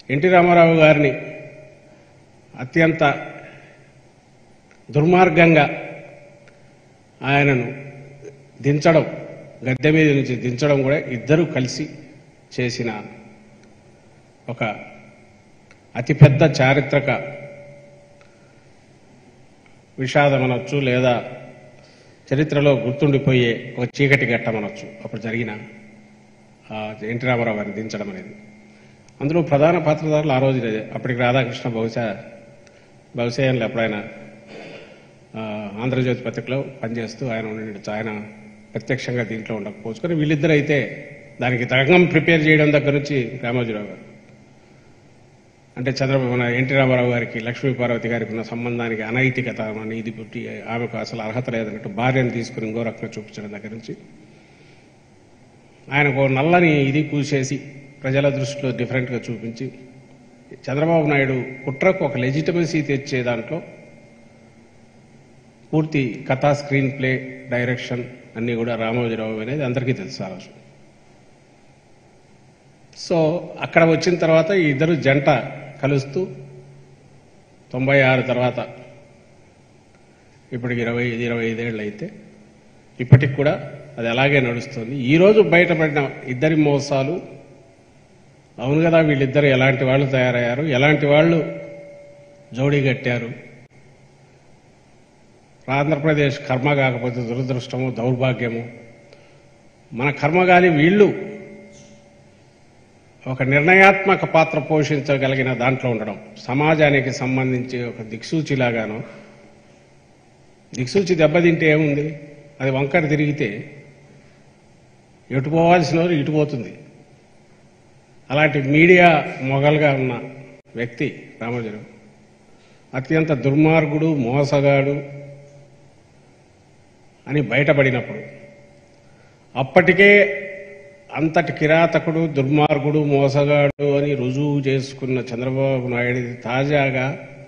NT Ramarao గారిని అత్యంత దుర్మార్గంగా ఆయనను దించడం గద్దె మీద నుంచి దించడం కూడా ఇద్దరు కలిసి చేసిన ఒక అతిపెద్ద చారిత్రక విషాదం అనొచ్చు లేదా చరిత్రలో గుర్తుండిపోయే ఒక చీకటి ఘట్టం అనొచ్చు అప్పుడు జరిగిన ఆ ఎన్టీ రామారావు గారిని దించడం అనేది అందులో ప్రధాన పాత్రధారులు ఆ రోజు అప్పటికి రాధాకృష్ణ బహుశా బహుశా ఆయనలో ఎప్పుడైనా ఆ, ఆంధ్రజ్యోతి పత్రికలో పనిచేస్తూ ఆయన ఉండి ఆయన ప్రత్యక్షంగా దీంట్లో ఉండకపోవచ్చు కానీ వీళ్ళిద్దరు అయితే దానికి తరంగం ప్రిపేర్ చేయడం దగ్గర నుంచి రామోజీరావు గారు అంటే చంద్రబాబు మన ఎన్టీ రామారావు గారికి లక్ష్మీ పార్వతి గారికి ఉన్న సంబంధానికి అనైతికత అని ఇది పుట్టి ఆమెకు అసలు అర్హత లేదన్నట్టు భార్యను తీసుకుని ఇంకో రకంగా చూపించడం దగ్గర నుంచి ఆయనకు ఓ నల్లని ఇది పూసేసి ప్రజల దృష్టిలో డిఫరెంట్గా చూపించి చంద్రబాబు నాయుడు కుట్రకు ఒక లెజిటమసీ తెచ్చే దాంట్లో పూర్తి కథా స్క్రీన్ ప్లే డైరెక్షన్ అన్నీ కూడా రామోజీరావు అనేది అందరికీ తెలుసు ఆ రోజు సో అక్కడ వచ్చిన తర్వాత ఈ ఇద్దరు జంట కలుస్తూ తొంభై ఆరు తర్వాత ఇప్పటికి ఇరవై ఐదు ఇరవై ఐదేళ్ళు అయితే ఇప్పటికి కూడా అది అలాగే నడుస్తుంది ఈరోజు బయటపడిన ఇద్దరి మోసాలు అవును కదా వీళ్ళిద్దరు ఎలాంటి వాళ్ళు తయారయ్యారు ఎలాంటి వాళ్ళు జోడీ కట్టారు ఆంధ్రప్రదేశ్ కర్మ కాకపోతే దురదృష్టము దౌర్భాగ్యము మన కర్మగాలి వీళ్ళు ఒక నిర్ణయాత్మక పాత్ర పోషించగలిగిన దాంట్లో ఉండడం సమాజానికి సంబంధించి ఒక దిక్సూచిలాగాను దిక్సూచి దెబ్బతింటే ఏముంది అది వంకర తిరిగితే ఎటు పోవాల్సిన వారు ఇటు పోతుంది అలాంటి మీడియా మొగలుగా ఉన్న వ్యక్తి రామోజీరావు అత్యంత దుర్మార్గుడు మోసగాడు అని బయటపడినప్పుడు అప్పటికే అంతటి కిరాతకుడు దుర్మార్గుడు మోసగాడు అని రుజువు చేసుకున్న చంద్రబాబు నాయుడు తాజాగా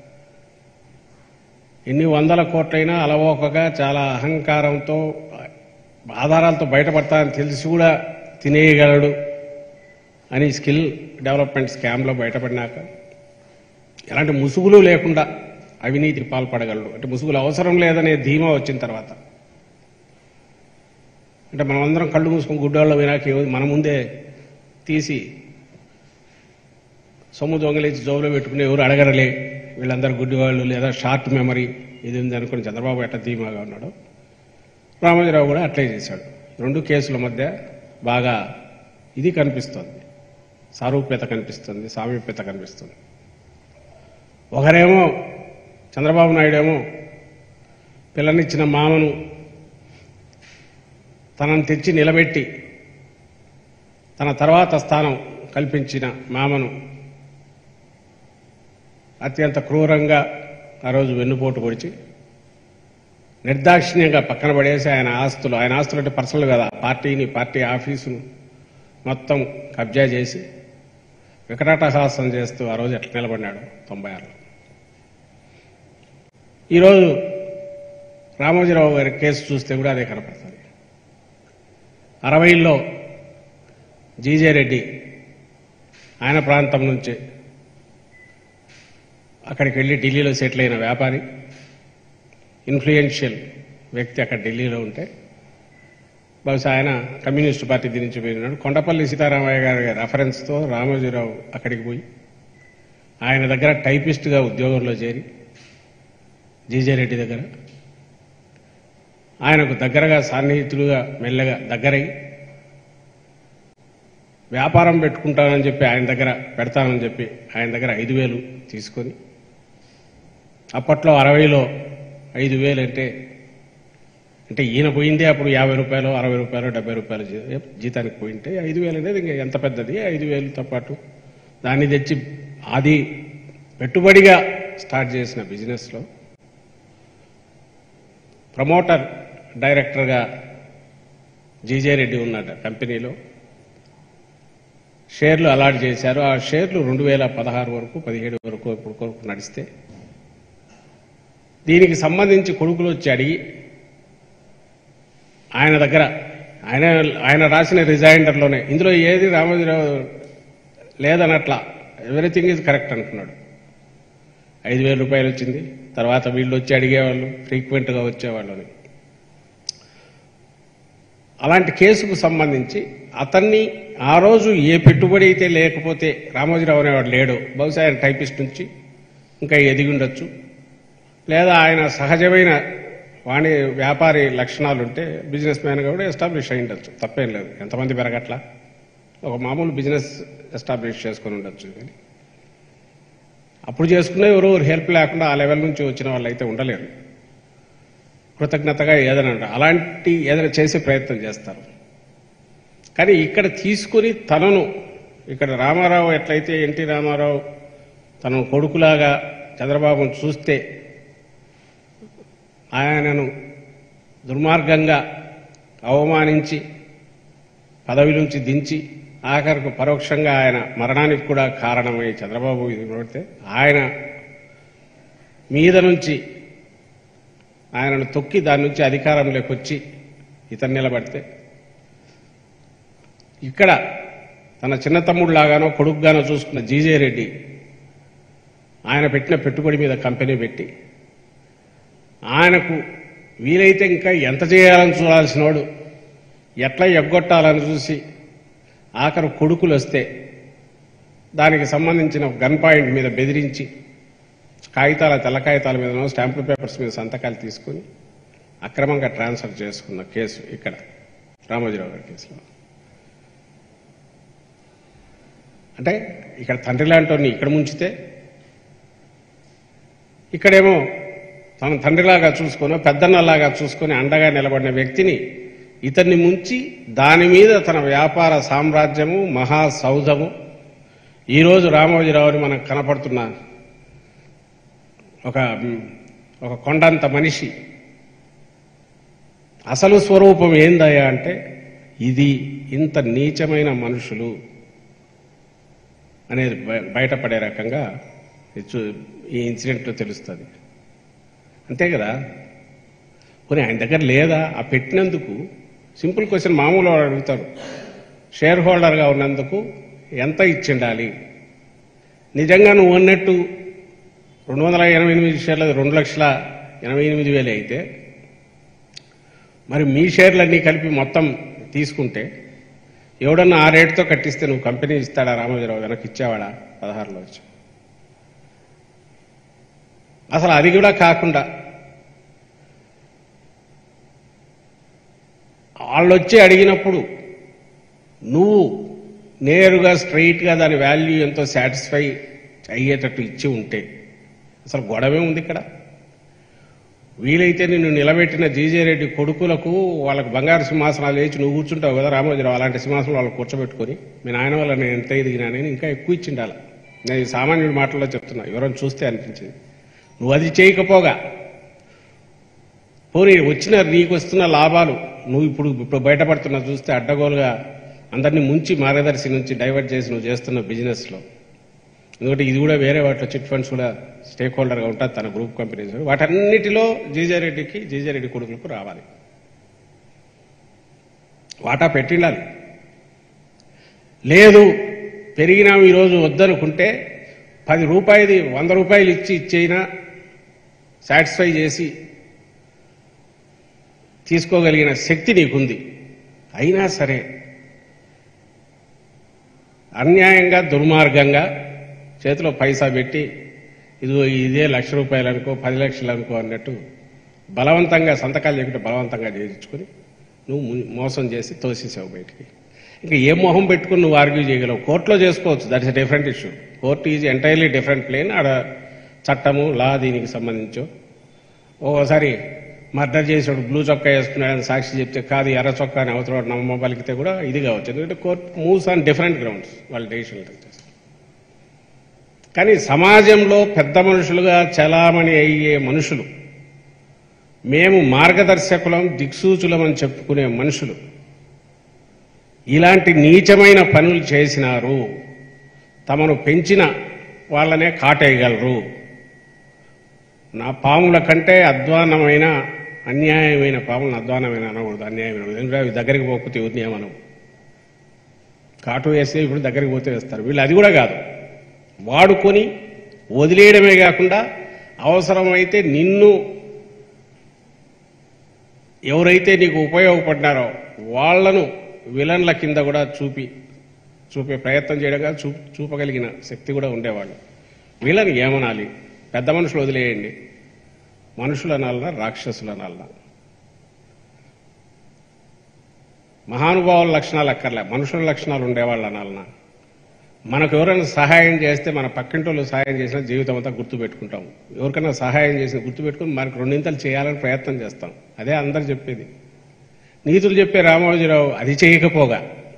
ఎన్ని వందల కోట్లైనా అలవోకగా చాలా అహంకారంతో ఆధారాలతో బయటపడతానని తెలిసి కూడా తినేయగలడు అని స్కిల్ డెవలప్మెంట్ స్కామ్లో బయటపడినాక ఎలాంటి ముసుగులు లేకుండా అవినీతికి పాల్పడగలడు అంటే ముసుగులు అవసరం లేదనే ధీమా వచ్చిన తర్వాత అంటే మనం అందరం కళ్ళు మూసుకొని గుడ్డాళ్ళు వినాక ఏమో మన ముందే తీసి సొమ్ము దొంగలేసి జోబులో పెట్టుకుని ఎవరు అడగరలే వీళ్ళందరూ గుడ్డివాళ్ళు లేదా షార్ట్ మెమరీ ఇది ఉంది అనుకుని చంద్రబాబు ఎట్ట ధీమాగా ఉన్నాడు రామోజీరావు కూడా అట్లే చేశాడు రెండు కేసుల మధ్య బాగా ఇది కనిపిస్తుంది సారూప్యత కనిపిస్తుంది సామీప్యత కనిపిస్తుంది ఒకరేమో చంద్రబాబు నాయుడు ఏమో పిల్లనిచ్చిన మామను తనను తెచ్చి నిలబెట్టి తన తర్వాత స్థానం కల్పించిన మామను అత్యంత క్రూరంగా ఆ రోజు వెన్నుపోటు పొడిచి నిర్దాక్షిణ్యంగా పక్కన పడేసి ఆయన ఆస్తులు ఆయన ఆస్తులు అంటే పర్సనల్ కదా పార్టీని పార్టీ ఆఫీసును మొత్తం కబ్జా చేసి వికటాటహాసం చేస్తూ ఆ రోజు ఎట్లా నిలబడినాడు తొంభై ఆరులో ఈరోజు రామోజీరావు గారి కేసు చూస్తే కూడా అదే కనపడుతుంది అరవైలో జీజే రెడ్డి ఆయన ప్రాంతం నుంచి అక్కడికి వెళ్ళి ఢిల్లీలో సెటిల్ అయిన వ్యాపారి ఇన్ఫ్లుయెన్షియల్ వ్యక్తి అక్కడ ఢిల్లీలో ఉంటే బహుశా ఆయన కమ్యూనిస్ట్ పార్టీ నుంచి పోయినాడు కొండపల్లి సీతారామయ్య గారి రెఫరెన్స్తో రామోజీరావు అక్కడికి పోయి ఆయన దగ్గర టైపిస్ట్గా ఉద్యోగంలో చేరి జీజే రెడ్డి దగ్గర ఆయనకు దగ్గరగా సన్నిహితులుగా మెల్లగా దగ్గరై వ్యాపారం పెట్టుకుంటానని చెప్పి ఆయన దగ్గర పెడతానని చెప్పి ఆయన దగ్గర ఐదు వేలు తీసుకొని అప్పట్లో అరవైలో ఐదు వేలు అంటే అంటే ఈయన పోయిందే అప్పుడు యాభై రూపాయలు అరవై రూపాయలు డెబ్బై రూపాయలు జీ- జీతానికి పోయింటే ఐదు వేలు అనేది ఇంకా ఎంత పెద్దది ఐదు వేలతో పాటు దాన్ని తెచ్చి అది పెట్టుబడిగా స్టార్ట్ చేసిన బిజినెస్లో ప్రమోటర్ డైరెక్టర్గా జీజే రెడ్డి ఉన్నాడు కంపెనీలో షేర్లు అలాట్ చేశారు ఆ షేర్లు రెండు వేల పదహారు వరకు పదిహేడు వరకు ఇప్పుడు కొరకు నడిస్తే దీనికి సంబంధించి కొడుకులు వచ్చి అడిగి ఆయన దగ్గర ఆయన ఆయన రాసిన రిజైండర్లోనే ఇందులో ఏది రామోజీరావు లేదనట్ల ఎవ్రీథింగ్ ఈజ్ కరెక్ట్ అంటున్నాడు ఐదు వేల రూపాయలు వచ్చింది తర్వాత వీళ్ళు వచ్చి అడిగేవాళ్ళు ఫ్రీక్వెంట్గా వచ్చేవాళ్ళు అని అలాంటి కేసుకు సంబంధించి అతన్ని ఆ రోజు ఏ పెట్టుబడి అయితే లేకపోతే రామోజీరావు అనేవాడు లేడు బహుశా ఆయన టైపిస్ట్ నుంచి ఇంకా ఎదిగి ఉండొచ్చు లేదా ఆయన సహజమైన వాణి వ్యాపారి లక్షణాలు ఉంటే బిజినెస్ మ్యాన్గా కూడా ఎస్టాబ్లిష్ అయి ఉండొచ్చు తప్పేం లేదు ఎంతమంది పెరగట్లా ఒక మామూలు బిజినెస్ ఎస్టాబ్లిష్ చేసుకొని ఉండొచ్చు కానీ అప్పుడు చేసుకునే ఎవరు హెల్ప్ లేకుండా ఆ లెవెల్ నుంచి వచ్చిన వాళ్ళు అయితే ఉండలేరు కృతజ్ఞతగా ఏదైనా ఉండ- అలాంటి ఏదైనా చేసే ప్రయత్నం చేస్తారు కానీ ఇక్కడ తీసుకుని తనను ఇక్కడ రామారావు ఎట్లయితే ఎన్టీ రామారావు తన కొడుకులాగా చంద్రబాబును చూస్తే ఆయనను దుర్మార్గంగా అవమానించి పదవి నుంచి దించి ఆఖరకు పరోక్షంగా ఆయన మరణానికి కూడా కారణమై చంద్రబాబు ఇది పడితే ఆయన మీద నుంచి ఆయనను తొక్కి దాని నుంచి అధికారంలోకి వచ్చి ఇతను నిలబడితే ఇక్కడ తన చిన్న తమ్ముడులాగానో కొడుకుగానో చూసుకున్న జీజే రెడ్డి ఆయన పెట్టిన పెట్టుబడి మీద కంపెనీ పెట్టి ఆయనకు వీలైతే ఇంకా ఎంత చేయాలని చూడాల్సినోడు ఎట్లా ఎగ్గొట్టాలని చూసి ఆఖరు కొడుకులు వస్తే దానికి సంబంధించిన గన్ పాయింట్ మీద బెదిరించి కాగితాల తెల్ల కాగితాల మీదనో స్టాంపుల్ పేపర్స్ మీద సంతకాలు తీసుకుని అక్రమంగా ట్రాన్స్ఫర్ చేసుకున్న కేసు ఇక్కడ రామోజీరావు గారి కేసులో అంటే ఇక్కడ తండ్రి లాంటి ఇక్కడ ముంచితే ఇక్కడేమో తన తండ్రిలాగా చూసుకొని పెద్దన్నలాగా చూసుకొని అండగా నిలబడిన వ్యక్తిని ఇతన్ని ముంచి దాని మీద తన వ్యాపార సామ్రాజ్యము మహాసౌధము ఈరోజు రామోజీరావుని మనకు కనపడుతున్న ఒక ఒక కొండంత మనిషి అసలు స్వరూపం ఏందయ్యా అంటే ఇది ఇంత నీచమైన మనుషులు అనేది బయ- బయటపడే రకంగా ఇది చూ- ఈ ఇన్సిడెంట్లో తెలుస్తుంది అంతే కదా పోనీ ఆయన దగ్గర లేదా ఆ పెట్టినందుకు సింపుల్ క్వశ్చన్ మామూలు వాడు అడుగుతారు షేర్ హోల్డర్గా ఉన్నందుకు ఎంత ఇచ్చిండాలి నిజంగా నువ్వు అన్నట్టు రెండు వందల ఎనభై ఎనిమిది షేర్లు రెండు లక్షల ఎనభై ఎనిమిది వేలు అయితే మరి మీ షేర్లన్నీ కలిపి మొత్తం తీసుకుంటే ఎవడన్నా ఆ రేటుతో కట్టిస్తే నువ్వు కంపెనీ ఇస్తాడా రామోజీరావు వెనక్కి ఇచ్చేవాడా పదహారులో వచ్చి అసలు అది కూడా కాకుండా వాళ్ళు వచ్చి అడిగినప్పుడు నువ్వు నేరుగా స్ట్రైట్గా దాని వాల్యూ ఎంతో సాటిస్ఫై అయ్యేటట్టు ఇచ్చి ఉంటే అసలు గొడవే ఉంది ఇక్కడ వీలైతే నిన్ను నిలబెట్టిన జీజే రెడ్డి కొడుకులకు వాళ్ళకి బంగారు సింహాసనాలు వేసి నువ్వు కూర్చుంటావు కదా రామోజీరావు అలాంటి సింహాసనం వాళ్ళకి కూర్చోబెట్టుకొని మీ నాయన వల్ల నేను ఎంత ఎదిగినానని ఇంకా ఎక్కువ ఇచ్చిండాలి నేను ఈ సామాన్యుడి మాటల్లో చెప్తున్నా ఎవరైనా చూస్తే అనిపించింది నువ్వు అది చేయకపోగా పోనీ వచ్చిన నీకు వస్తున్న లాభాలు నువ్వు ఇప్పుడు ఇప్పుడు బయటపడుతున్నా చూస్తే అడ్డగోలుగా అందరినీ ముంచి మార్గదర్శి నుంచి డైవర్ట్ చేసి నువ్వు చేస్తున్న బిజినెస్లో ఎందుకంటే ఇది కూడా వేరే వాటిలో చిట్ ఫండ్స్ కూడా స్టేక్ హోల్డర్గా ఉంటుంది తన గ్రూప్ కంపెనీస్ వాటన్నిటిలో జీజారెడ్డికి జీజారెడ్డి కొడుకులకు రావాలి వాటా పెట్టిండాలి లేదు పెరిగినా ఈరోజు వద్దనుకుంటే పది రూపాయలు వంద రూపాయలు ఇచ్చి ఇచ్చైనా సాటిస్ఫై చేసి తీసుకోగలిగిన శక్తి నీకుంది అయినా సరే అన్యాయంగా దుర్మార్గంగా చేతిలో పైసా పెట్టి ఇది ఇదే లక్ష రూపాయలు అనుకో పది లక్షలు అనుకో అన్నట్టు బలవంతంగా సంతకాలు చేయకుంటే బలవంతంగా చేయించుకుని నువ్వు ము- మోసం చేసి తోసేసావు బయటికి ఇంకా ఏ మొహం పెట్టుకుని నువ్వు ఆర్గ్యూ చేయగలవు కోర్టులో చేసుకోవచ్చు that is different issue court is entirely different plane ఆడ చట్టము లా దీనికి సంబంధించో ఓసారి మర్డర్ చేసాడు బ్లూ చొక్కా వేసుకున్నాడని సాక్షి చెప్తే కాదు ఎర్ర చొక్కా అని అవతల నమ్మబలికితే కూడా ఇది కావచ్చు ఎందుకంటే court moves on different grounds వాళ్ళ డెసిషన్లు చేస్తారు కానీ సమాజంలో పెద్ద మనుషులుగా చలామణి అయ్యే మనుషులు మేము మార్గదర్శకులం దిక్సూచులం అని చెప్పుకునే మనుషులు ఇలాంటి నీచమైన పనులు చేసినారు తమను పెంచిన వాళ్ళనే కాటేయగలరు నా పాముల కంటే అధ్వానమైన అన్యాయమైన పాములను అధ్వానమైన అనకూడదు అన్యాయమైన ఎందుకంటే అవి దగ్గరికి పోకపోతే ఎవరిని ఏమనవు కాటు వేస్తే ఇప్పుడు దగ్గరికి పోతే వేస్తారు వీళ్ళు అది కూడా కాదు వాడుకొని వదిలేయడమే కాకుండా అవసరమైతే నిన్ను ఎవరైతే నీకు ఉపయోగపడినారో వాళ్లను విలన్ల కింద కూడా చూపి చూపే ప్రయత్నం చేయడంగా చూ చూపగలిగిన శక్తి కూడా ఉండేవాళ్ళు వీళ్ళని ఏమనాలి పెద్ద మనుషులు వదిలేయండి మనుషులు అనాలనా రాక్షసులు అనాలనా మహానుభావుల లక్షణాలు అక్కర్లే మనుషుల లక్షణాలు ఉండేవాళ్ళు అనాలనా మనకు ఎవరైనా సహాయం చేస్తే మన పక్కింటోళ్ళు సహాయం చేసిన జీవితం అంతా గుర్తుపెట్టుకుంటాం ఎవరికైనా సహాయం చేసిన గుర్తుపెట్టుకుని మనకు రెండింతలు చేయాలని ప్రయత్నం చేస్తాం అదే అందరు చెప్పేది నీతులు చెప్పే రామోజీరావు అది చేయకపోగా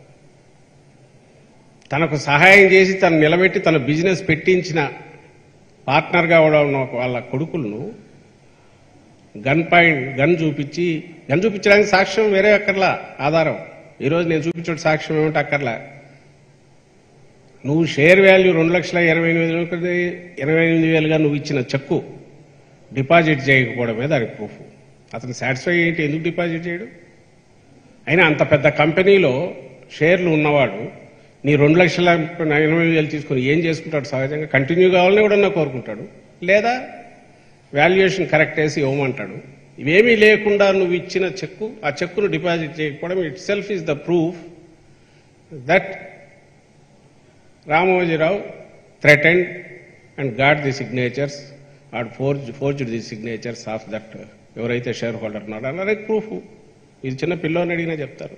తనకు సహాయం చేసి తను నిలబెట్టి తన బిజినెస్ పెట్టించిన పార్ట్నర్గా కూడా ఉన్న వాళ్ళ కొడుకులను గన్ పాయింట్ గన్ చూపించి గన్ చూపించడానికి సాక్ష్యం వేరే అక్కర్లా ఆధారం ఈరోజు నేను చూపించే సాక్ష్యం ఏమిటి అక్కర్లా నువ్వు షేర్ వాల్యూ రెండు లక్షల ఇరవై ఎనిమిది వేలు ఇరవై ఎనిమిది వేలుగా నువ్వు ఇచ్చిన చెక్కు డిపాజిట్ చేయకపోవడమే దానికి ప్రూఫ్ అతను సాటిస్ఫై ఏంటి ఎందుకు డిపాజిట్ చేయడు అయినా అంత పెద్ద కంపెనీలో షేర్లు ఉన్నవాడు నీ రెండు లక్షల ఎనభై వేలు తీసుకుని ఏం చేసుకుంటాడు సహజంగా కంటిన్యూ కావాలని కూడా కోరుకుంటాడు లేదా వాల్యుయేషన్ కరెక్ట్ వేసి ఇవ్వమంటాడు ఇవేమీ లేకుండా నువ్వు ఇచ్చిన చెక్కు ఆ చెక్కును డిపాజిట్ చేయకపోవడం itself is the proof that Ramoji Rao threatened and got the signatures and forge forged the signatures of that ఎవరైతే షేర్ హోల్డర్ ఉన్నాడో అలాగే ప్రూఫ్ ఇది చిన్న పిల్లోని అడిగినా చెప్తారు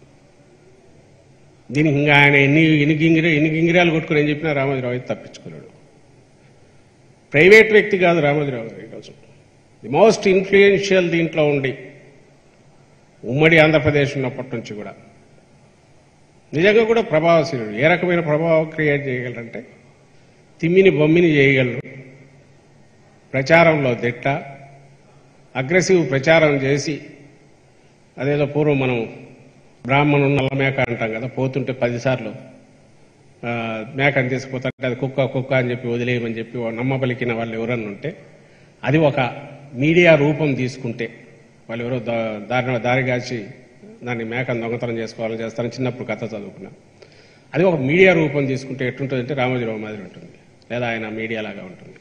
దీనికి ఇంకా ఆయన ఎన్ని ఎన్ని గింగిరి ఎన్ని గింగిరాలు కొట్టుకుని ఏం చెప్పినా రామోజీరావు అయితే తప్పించుకున్నాడు ప్రైవేట్ వ్యక్తి కాదు రామోజీరావు గారు ఈరోజు ది మోస్ట్ ఇన్ఫ్లుయెన్షియల్ దీంట్లో ఉండి ఉమ్మడి ఆంధ్రప్రదేశ్ ఉన్నప్పటి నుంచి కూడా నిజంగా కూడా ప్రభావశీలుడు ఏ రకమైన ప్రభావం క్రియేట్ చేయగలరంటే తిమ్మిని బొమ్మిని చేయగలరు ప్రచారంలో దిట్ట అగ్రెసివ్ ప్రచారం చేసి అదేదో పూర్వం మనం బ్రాహ్మణు నల్ల మేక అంటాం కదా పోతుంటే పదిసార్లు ఆ, మేకని తీసుకుపోతుంటే అది కుక్క కుక్క అని చెప్పి వదిలేయమని చెప్పి నమ్మబలికిన వాళ్ళు ఎవరన్నా ఉంటే అది ఒక మీడియా రూపం తీసుకుంటే వాళ్ళు ఎవరో దా- దారిన దారిగాచి దాన్ని మేకను దొంగతనం చేసుకోవాలని చేస్తారని చిన్నప్పుడు కథ చదువుకున్నా అది ఒక మీడియా రూపం తీసుకుంటే ఎట్లుంటుందంటే రామోజీరావు మాదిరి ఉంటుంది లేదా ఆయన మీడియా లాగా ఉంటుంది